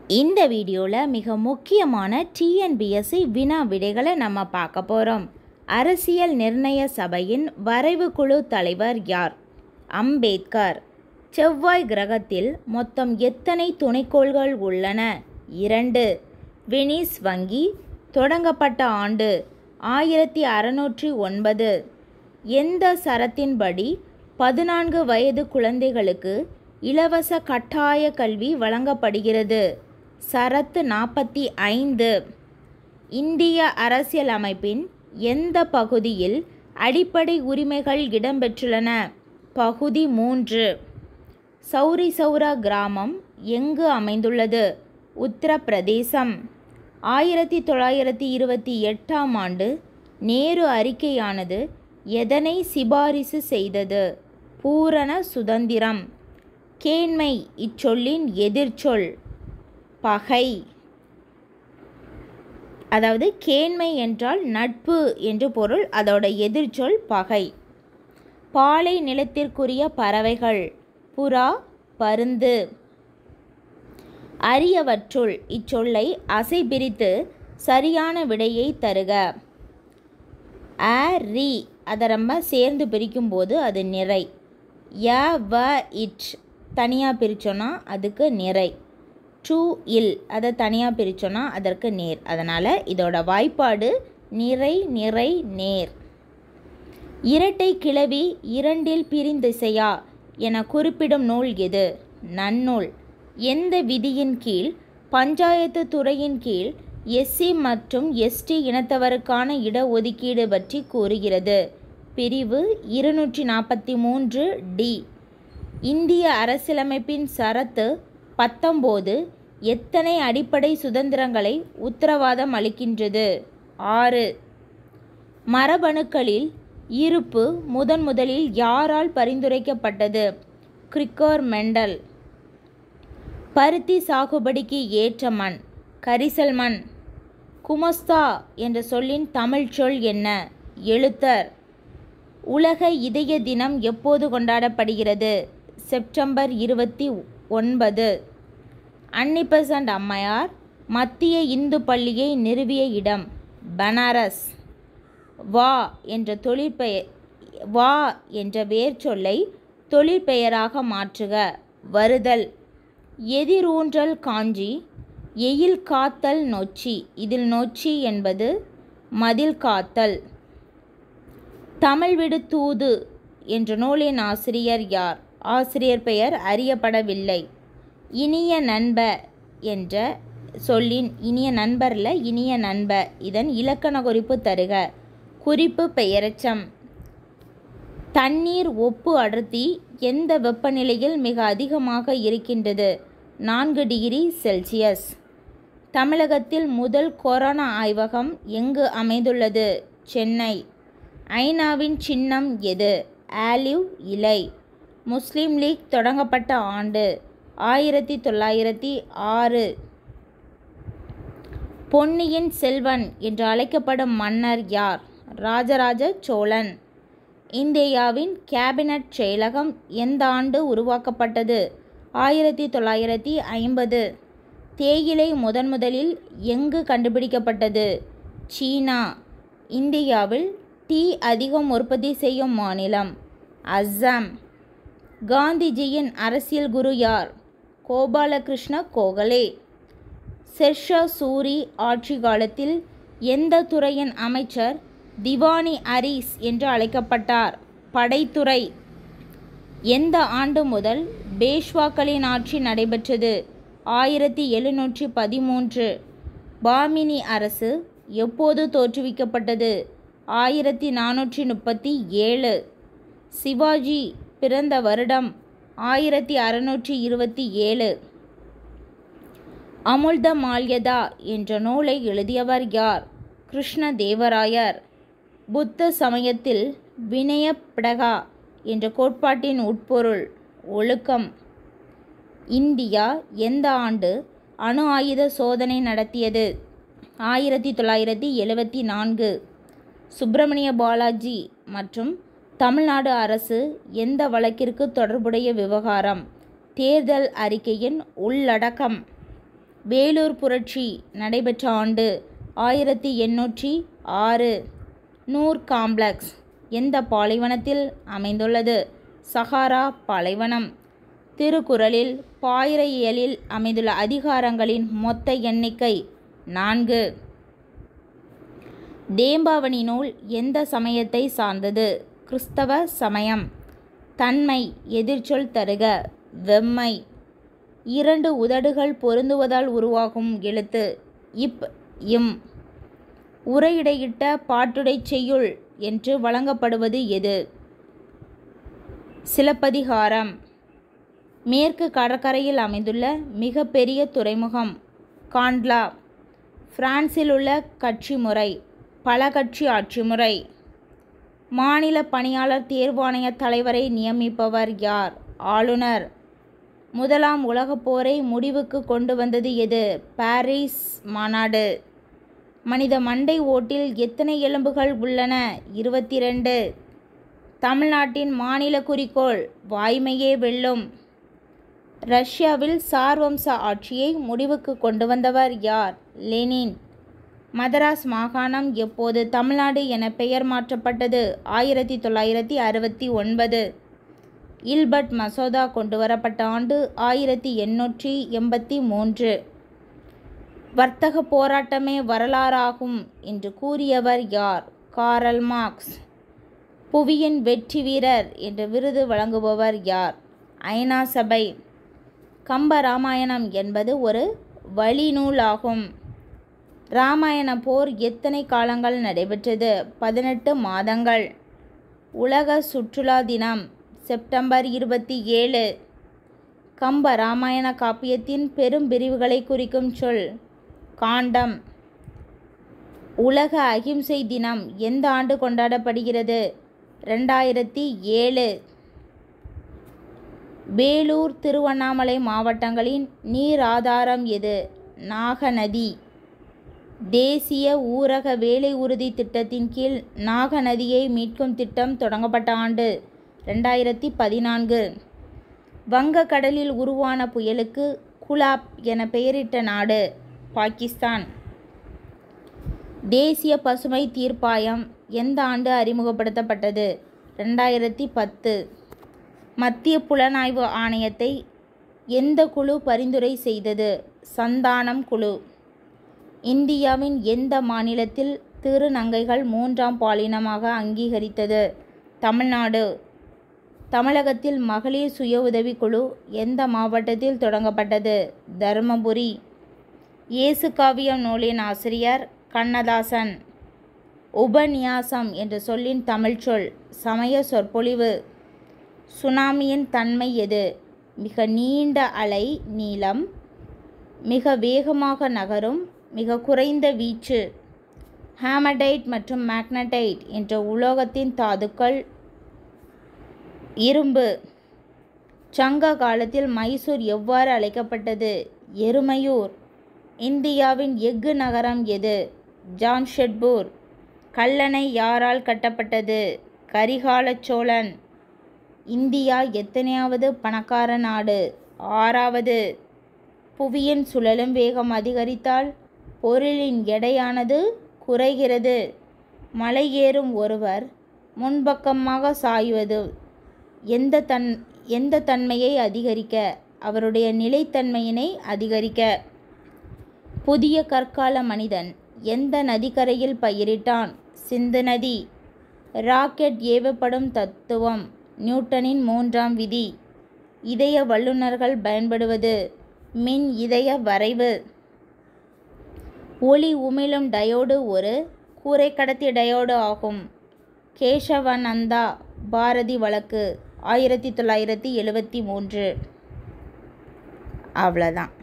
இந்த வீடியோவில் மிக முக்கியமான டிஎன்பிஎஸ்சி வினா விடைகளை நம்ம பார்க்க போகிறோம் அரசியல் நிர்ணய சபையின் வரைவு குழு தலைவர் யார் அம்பேத்கர் செவ்வாய் கிரகத்தில் மொத்தம் எத்தனை துணைக்கோள்கள் உள்ளன இரண்டு வெனிஸ் வங்கி தொடங்கப்பட்ட ஆண்டு ஆயிரத்தி அறநூற்றி ஒன்பது எந்த சரத்தின்படி பதினான்கு வயது குழந்தைகளுக்கு இலவச கட்டாய கல்வி வழங்கப்படுகிறது சரத்து நாற்பத்தி ஐந்து இந்திய அரசியலமைப்பின் எந்த பகுதியில் அடிப்படை உரிமைகள் இடம்பெற்றுள்ளன பகுதி மூன்று சௌரி சௌரா கிராமம் எங்கு அமைந்துள்ளது உத்தரப்பிரதேசம் ஆயிரத்தி தொள்ளாயிரத்தி இருபத்தி எட்டாம் ஆண்டு நேரு அறிக்கையானது எதனை சிபாரிசு செய்தது பூரண சுதந்திரம் கேண்மை இச்சொல்லின் எதிர்ச்சொல் பகை அதாவது கேண்மை என்றால் நட்பு என்று பொருள் அதோட எதிர்ச்சொல் பகை பாலை நிலத்திற்குரிய பறவைகள் புறா பருந்து அரியவற்றுள் இச்சொல்லை அசை பிரித்து சரியான விடையை தருக அ ரி அதை நம்ம சேர்ந்து பிரிக்கும்போது அது நிறை ய வ இட் தனியாக பிரித்தோன்னா அதுக்கு நிறை டு இல் அதை தனியாக பிரித்தோன்னா அதற்கு நேர் அதனால் இதோட வாய்ப்பாடு நிறை நிறை நேர் இரட்டை கிளவி இரண்டில் பிரிந்திசையா என குறிப்பிடும் நூல் எது நன்னூல் எந்த விதியின் கீழ் பஞ்சாயத்து துறையின் கீழ் எஸ்சி மற்றும் எஸ்டி இனத்தவருக்கான இடஒதுக்கீடு பற்றி கூறுகிறது பிரிவு இருநூற்றி நாற்பத்தி மூன்று டி இந்திய அரசியலமைப்பின் சரத்து பத்தொம்போது எத்தனை அடிப்படை சுதந்திரங்களை உத்தரவாதம் அளிக்கின்றது ஆறு மரபணுக்களில் இருப்பு முதன் முதலில் யாரால் பரிந்துரைக்கப்பட்டது கிரிக்கோர் மெண்டல் பருத்தி சாகுபடிக்கு ஏற்ற மண் கரிசல் மண் குமஸ்தா என்ற சொல்லின் தமிழ் சொல் என்ன எழுத்தர் உலக இதய தினம் எப்போது கொண்டாடப்படுகிறது செப்டம்பர் இருபத்தி ஒன்பது அன்னிபெசன்ட் அம்மையார் மத்திய இந்து பள்ளியை நிறுவிய இடம் பனாரஸ் வா என்ற தொழிற்பெயர் வா என்ற வேர்ச்சொல்லை தொழிற்பெயராக மாற்றுக வருதல் எதிரூன்றல் காஞ்சி எயில் காத்தல் நொச்சி இதில் நொச்சி என்பது மதில் காத்தல் தமிழ் விடு தூது என்ற நூலின் ஆசிரியர் யார் ஆசிரியர் பெயர் அறியப்படவில்லை இனிய நண்ப என்ற சொல்லின் இனிய நண்பரில் இனிய நண்ப இதன் இலக்கண குறிப்பு தருக குறிப்பு பெயரச்சம் தண்ணீர் ஒப்பு அடர்த்தி எந்த வெப்பநிலையில் மிக அதிகமாக இருக்கின்றது நான்கு டிகிரி செல்சியஸ் தமிழகத்தில் முதல் கொரோனா ஆய்வகம் எங்கு அமைந்துள்ளது சென்னை ஐநாவின் சின்னம் எது ஆலிவ் இலை முஸ்லீம் லீக் தொடங்கப்பட்ட ஆண்டு ஆயிரத்தி தொள்ளாயிரத்தி ஆறு பொன்னியின் செல்வன் என்று அழைக்கப்படும் மன்னர் யார் ராஜராஜ சோழன் இந்தியாவின் கேபினட் செயலகம் எந்த ஆண்டு உருவாக்கப்பட்டது ஆயிரத்தி தொள்ளாயிரத்தி ஐம்பது தேயிலை முதன் முதலில் எங்கு கண்டுபிடிக்கப்பட்டது சீனா இந்தியாவில் டீ அதிகம் உற்பத்தி செய்யும் மாநிலம் அஸ்ஸாம் காந்திஜியின் அரசியல் குரு யார் கோபாலகிருஷ்ண கோகலே ஷெர்ஷா சூரி ஆட்சி காலத்தில் எந்த துறையின் அமைச்சர் திவானி அரீஸ் என்று அழைக்கப்பட்டார் படைத்துறை எந்த ஆண்டு முதல் பேஷ்வாக்களின் ஆட்சி நடைபெற்றது ஆயிரத்தி எழுநூற்றி பதிமூன்று பாமினி அரசு எப்போது தோற்றுவிக்கப்பட்டது ஆயிரத்தி நானூற்றி முப்பத்தி ஏழு சிவாஜி பிறந்த வருடம் ஆயிரத்தி அறுநூற்றி இருபத்தி ஏழு அமுல்த மால்யதா என்ற நூலை எழுதியவர் யார் கிருஷ்ண தேவராயர் புத்த சமயத்தில் வினய பிரகா என்ற கோட்பாட்டின் உட்பொருள் ஒழுக்கம் இந்தியா எந்த ஆண்டு அணு ஆயுத சோதனை நடத்தியது ஆயிரத்தி தொள்ளாயிரத்தி எழுவத்தி நான்கு சுப்பிரமணிய பாலாஜி மற்றும் தமிழ்நாடு அரசு எந்த வழக்கிற்கு தொடர்புடைய விவகாரம் தேர்தல் அறிக்கையின் உள்ளடக்கம் வேலூர் புரட்சி நடைபெற்ற ஆண்டு ஆயிரத்தி எண்ணூற்றி ஆறு நூர் காம்ப்ளெக்ஸ் எந்த பாலைவனத்தில் அமைந்துள்ளது சஹாரா பாலைவனம் திருக்குறளில் பாயிரையியலில் அமைந்துள்ள அதிகாரங்களின் மொத்த எண்ணிக்கை நான்கு தேம்பாவணி நூல் எந்த சமயத்தை சார்ந்தது கிறிஸ்தவ சமயம் தன்மை எதிர்ச்சொல் தருக வெம்மை இரண்டு உதடுகள் பொருந்துவதால் உருவாகும் எழுத்து இப் இம் உரையிடையிட்ட பாட்டுடைச் செய்யுள் என்று வழங்கப்படுவது எது சிலப்பதிகாரம் மேற்கு கடற்கரையில் அமைந்துள்ள மிகப்பெரிய துறைமுகம் காண்ட்லா பிரான்சில் உள்ள கட்சி முறை பல கட்சி ஆட்சி முறை மாநில பணியாளர் தேர்வாணைய தலைவரை நியமிப்பவர் யார் ஆளுநர் முதலாம் உலகப் போரை முடிவுக்கு கொண்டு வந்தது எது பாரிஸ் மாநாடு மனித மண்டை ஓட்டில் எத்தனை எலும்புகள் உள்ளன இருபத்தி ரெண்டு தமிழ்நாட்டின் மாநில குறிக்கோள் வாய்மையே வெல்லும் ரஷ்யாவில் சார்வம்ச ஆட்சியை முடிவுக்கு கொண்டு வந்தவர் யார் லெனின் மதராஸ் மாகாணம் எப்போது தமிழ்நாடு என பெயர் மாற்றப்பட்டது ஆயிரத்தி தொள்ளாயிரத்தி அறுபத்தி ஒன்பது இல்பர்ட் மசோதா கொண்டுவரப்பட்ட ஆண்டு ஆயிரத்தி எண்ணூற்றி எண்பத்தி மூன்று வர்த்தக போராட்டமே வரலாறாகும் என்று கூறியவர் யார் காரல் மார்க்ஸ் புவியின் வெற்றி வீரர் என்ற விருது வழங்குபவர் யார் ஐநா சபை கம்ப ராமாயணம் என்பது ஒரு வழிநூலாகும் இராமாயண போர் எத்தனை காலங்கள் நடைபெற்றது பதினெட்டு மாதங்கள் உலக சுற்றுலா தினம் செப்டம்பர் இருபத்தி ஏழு கம்ப ராமாயண காப்பியத்தின் பெரும் பிரிவுகளை குறிக்கும் சொல் காண்டம் உலக அகிம்சை தினம் எந்த ஆண்டு கொண்டாடப்படுகிறது ரெண்டாயிரத்தி ஏழு வேலூர் திருவண்ணாமலை மாவட்டங்களின் நீர் ஆதாரம் எது நாகநதி தேசிய ஊரக வேலை உறுதி திட்டத்தின் கீழ் நாகநதியை மீட்கும் திட்டம் தொடங்கப்பட்ட ஆண்டு ரெண்டாயிரத்தி பதினான்கு வங்கக்கடலில் உருவான புயலுக்கு குலாப் என பெயரிட்ட நாடு பாகிஸ்தான் தேசிய பசுமை தீர்ப்பாயம் எந்த ஆண்டு அறிமுகப்படுத்தப்பட்டது ரெண்டாயிரத்தி பத்து மத்திய புலனாய்வு ஆணையத்தை எந்த குழு பரிந்துரை செய்தது சந்தானம் குழு இந்தியாவின் எந்த மாநிலத்தில் திருநங்கைகள் மூன்றாம் பாலினமாக அங்கீகரித்தது தமிழ்நாடு தமிழகத்தில் மகளிர் சுய உதவிக்குழு எந்த மாவட்டத்தில் தொடங்கப்பட்டது தருமபுரி இயேசு காவியம் நூலின் ஆசிரியர் கண்ணதாசன் உபநியாசம் என்ற சொல்லின் தமிழ்ச்சொல் சமய சொற்பொழிவு சுனாமியின் தன்மை எது மிக நீண்ட அலை நீளம் மிக வேகமாக நகரும் மிக குறைந்த வீச்சு ஹேமடைட் மற்றும் மேக்னடைட் என்ற உலோகத்தின் தாதுக்கள் இரும்பு சங்க காலத்தில் மைசூர் எவ்வாறு அழைக்கப்பட்டது எருமையூர் இந்தியாவின் எஃகு நகரம் எது ஜாம்ஷெட்பூர் கல்லணை யாரால் கட்டப்பட்டது கரிகால சோழன் இந்தியா எத்தனையாவது பணக்கார நாடு ஆறாவது புவியின் சுழலும் வேகம் அதிகரித்தால் பொருளின் எடையானது குறைகிறது மலை ஏறும் ஒருவர் முன்பக்கமாக சாய்வது எந்த தன் எந்த தன்மையை அதிகரிக்க அவருடைய நிலைத்தன்மையினை அதிகரிக்க புதிய கற்கால மனிதன் எந்த நதிக்கரையில் பயிரிட்டான் சிந்து நதி ராக்கெட் ஏவப்படும் தத்துவம் நியூட்டனின் மூன்றாம் விதி இதய வல்லுநர்கள் பயன்படுவது மின் இதய வரைவு ஒளி உமிழும் டயோடு ஒரு கூரைக்கடத்தி டயோடு ஆகும் கேசவநந்தா பாரதி வழக்கு ஆயிரத்தி தொள்ளாயிரத்தி எழுவத்தி மூன்று அவ்வளோதான்